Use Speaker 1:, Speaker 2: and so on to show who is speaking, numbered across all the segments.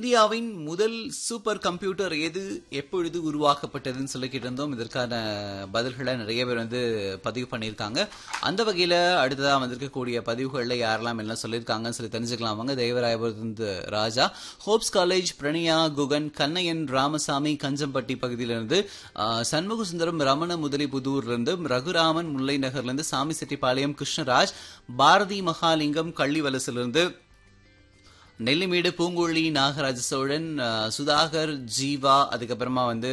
Speaker 1: இந்தியாவின் முதல் super computer எது எப்பொழுது உருவாக்கப்பட்டதுன்னு சொல்லி கேட்டிருந்தோம் இதற்கான பதில்களை நிறைய பேர் வந்து பதிவு பண்ணியிருக்காங்க அந்த வகையில அடுத்ததா வந்திருக்கக்கூடிய பதிவுகள்ல யாரெல்லாம் எல்லாம் சொல்லியிருக்காங்கன்னு சொல்லி தெரிஞ்சுக்கலாம் அவங்க தேவராயபுரத்து ராஜா ஹோப்ஸ் காலேஜ் பிரணியா குகன் கண்ணையன் ராமசாமி கஞ்சம்பட்டி பகுதியிலிருந்து ஆஹ், சண்முக சுந்தரம் ரமண முதலிபுதூர்ல இருந்து ரகுராமன் முல்லை நகர்ல இருந்து சாமி செட்டிப்பாளையம் கிருஷ்ணராஜ் பாரதி மகாலிங்கம் கள்ளிவலசிலிருந்து நெல்லிமேடு பூங்குழலி நாகராஜ சோழன் அஹ், சுதாகர் ஜீவா அதுக்கப்புறமா வந்து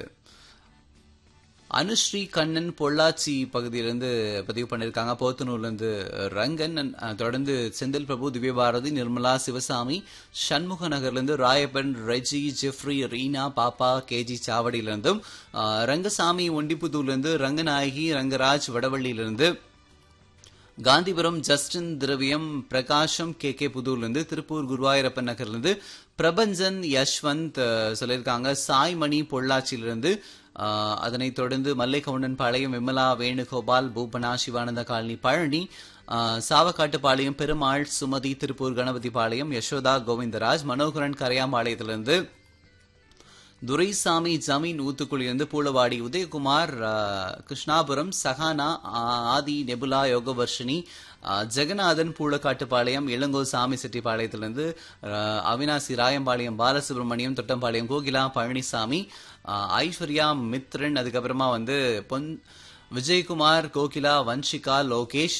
Speaker 1: அனுஸ்ரீ கண்ணன் பொள்ளாச்சி பகுதியிலிருந்து பதிவு பண்ணியிருக்காங்க போத்தனூர்லேருந்து ரங்கன் அஹ், தொடர்ந்து செந்தில் பிரபு திவ்யபாரதி நிர்மலா சிவசாமி சண்முக நகர்லேருந்து ராயப்பன் ரெஜி ஜெஃப்ரி ரீனா பாப்பா கேஜி சாவடியிலிருந்தும் அஹ், ரங்கசாமி ஒண்டிப்புத்தூர்லேருந்து ரங்கநாயகி ரங்கராஜ் வடவள்ளியிலிருந்து Gandhipuram Justin Thiraviyam Prakasam K K புதூர்லேருந்து திருப்பூர் குருவாயூரப்பன் நகர்லேருந்து பிரபஞ்சன் யஷ்வந்த் அஹ், சொல்லியிருக்காங்க சாய்மணி பொள்ளாச்சியிலிருந்து அஹ், அதனைத் தொடர்ந்து மல்லைகவுண்டன் பாளையம் விமலா வேணுகோபால் பூபனா சிவானந்த காலனி பழனி அஹ், சாவக்காட்டுப்பாளையம் பெருமாள் சுமதி திருப்பூர் கணபதி பாளையம் யசோதா கோவிந்தராஜ் மனோகரன் கரையாம்பாளையத்திலிருந்து துரைசாமி ஜமீன் ஊத்துக்குழியிலிருந்து பூளவாடி உதயகுமார் ஆ, கிருஷ்ணாபுரம் சஹானா ஆ, ஆதி நெபுலா யோகவர்ஷினி ஆ, ஜெகநாதன் பூளக்காட்டுப்பாளையம் இளங்கோ சாமி செட்டிப்பாளையத்திலிருந்து ஆ, அவினாசி ராயம்பாளையம் பாலசுப்ரமணியம் தொட்டம்பாளையம் கோகிலா பழனிசாமி ஆ, ஐஸ்வர்யா மித்ரன் அதுக்கப்புறமா வந்து பொன் விஜயகுமார் கோகிலா வன்ஷிகா லோகேஷ்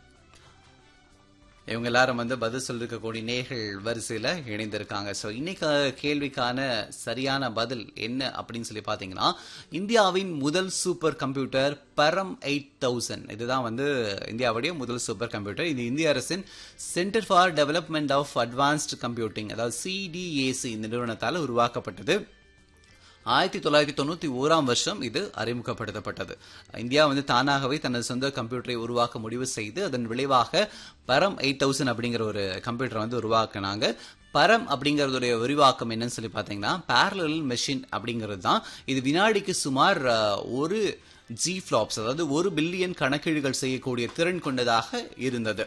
Speaker 1: இவங்க எல்லாரும் வந்து பதில் சொல்லிருக்கக்கூடிய நேர்கள் வரிசையில இணைந்திருக்காங்க ஸோ இன்னைக்கு கேள்விக்கான சரியான பதில் என்ன அப்படின்னு சொல்லி பார்த்தீங்கன்னா இந்தியாவின் முதல் super computer Param eight thousand இதுதான் வந்து இந்தியாவுடைய முதல் சூப்பர் கம்ப்யூட்டர் இது இந்திய அரசின் centre for development of advanced computing அதாவது சிடிஏசி இந்த நிறுவனத்தால் உருவாக்கப்பட்டது ஆயிரத்தி தொள்ளாயிரத்தி தொண்ணூத்தி ஓராம் வருஷம் இது அறிமுகப்படுத்தப்பட்டது இந்தியா வந்து தானாகவே தனது சொந்த கம்ப்யூட்டரை உருவாக்க முடிவு செய்து அதன் விளைவாக பரம் எயிட் தௌசண்ட் அப்படிங்கிற ஒரு கம்ப்யூட்டரை வந்து உருவாக்குனாங்க பரம் அப்படிங்கறதுடைய விரிவாக்கம் என்னன்னு சொல்லி பார்த்தீங்கன்னா parallel மெஷின் அப்படிங்கிறது தான் இது வினாடிக்கு சுமார் அஹ், ஒரு ஜி ஃபிளாப்ஸ் அதாவது ஒரு பில்லியன் கணக்கீடுகள் செய்யக்கூடிய திறன் கொண்டதாக இருந்தது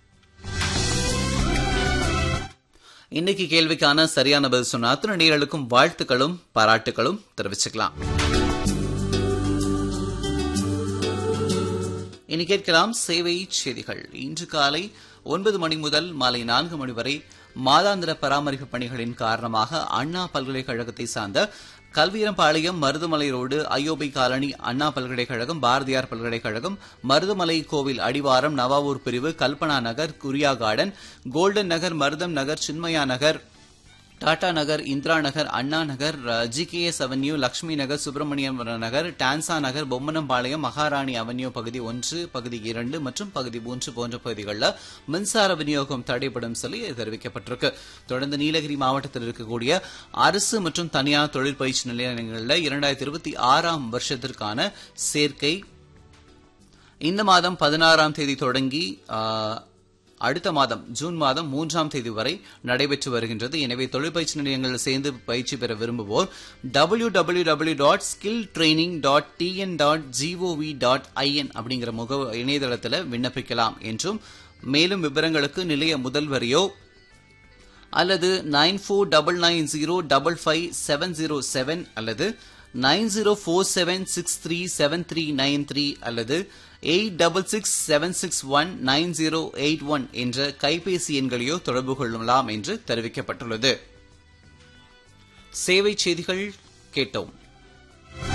Speaker 1: இன்னைக்கு கேள்விக்கான சரியான பதில் சொன்ன அத்தனை நேயர்களுக்கும் வாழ்த்துக்களும் பாராட்டுகளும் தெரிவிச்சுக்கலாம் இனி கேட்கலாம் சேவை செய்திகள் இன்று காலை ஒன்பது மணி முதல் மாலை நான்கு மணி வரை மாதாந்திர பராமரிப்பு பணிகளின் காரணமாக அண்ணா பல்கலைக்கழகத்தை சார்ந்த Kalveerampalayam Maruthamalai road IOB colony Anna பல்கலைக்கழகம் பாரதியார் பல்கலைக்கழகம் மருதுமலை கோவில் அடிவாரம் நவாவூர் பிரிவு கல்பனா நகர் குரியா garden golden Nagar Marutham Nagar Chinmaya Nagar Tata Nagar Indira Nagar Anna Nagar GKS avenue Lakshmi Nagar Subramaniam Nagar Tansa Nagar Bommanampalayam Maharani avenue பகுதி ஒன்று பகுதி இரண்டு மற்றும் பகுதி மூன்று போன்ற பகுதிகளில் மின்சார விநியோகம் தடைப்படும் சொல்லி தெரிவிக்கப்பட்டிருக்கு தொடர்ந்து நீலகிரி மாவட்டத்தில் இருக்கக்கூடிய அரசு மற்றும் தனியார் தொழிற்பயிற்சி நிலையங்களில் இரண்டாயிரத்தி இருபத்தி ஆறாம் வருஷத்திற்கான சேர்க்கை இந்த மாதம் பதினாறாம் தேதி தொடங்கி ஆ, அடுத்த மாதம் ஜூன் மாதம் மூன்றாம் தேதி வரை நடைபெற்று வருகின்றது எனவே தொழிற்பயிற்சி நிலையங்களில் சேர்ந்து பயிற்சி பெற விரும்புவோர் W W W dot skill training dot TN dot GOV dot IN அப்படிங்கிற முக இணையதளத்தில் விண்ணப்பிக்கலாம் என்றும் மேலும் விவரங்களுக்கு நிலைய முதல்வரையோ அல்லது nine four double nine zero double five seven zero seven அல்லது nine zero four seven six three seven three nine three அல்லது eight double six seven six one nine zero eight one என்ற கைபேசி எண்களையோ தொடர்பு கொள்ளலாம் என்று தெரிவிக்கப்பட்டுள்ளது சேவை செய்திகள் கேட்டோம்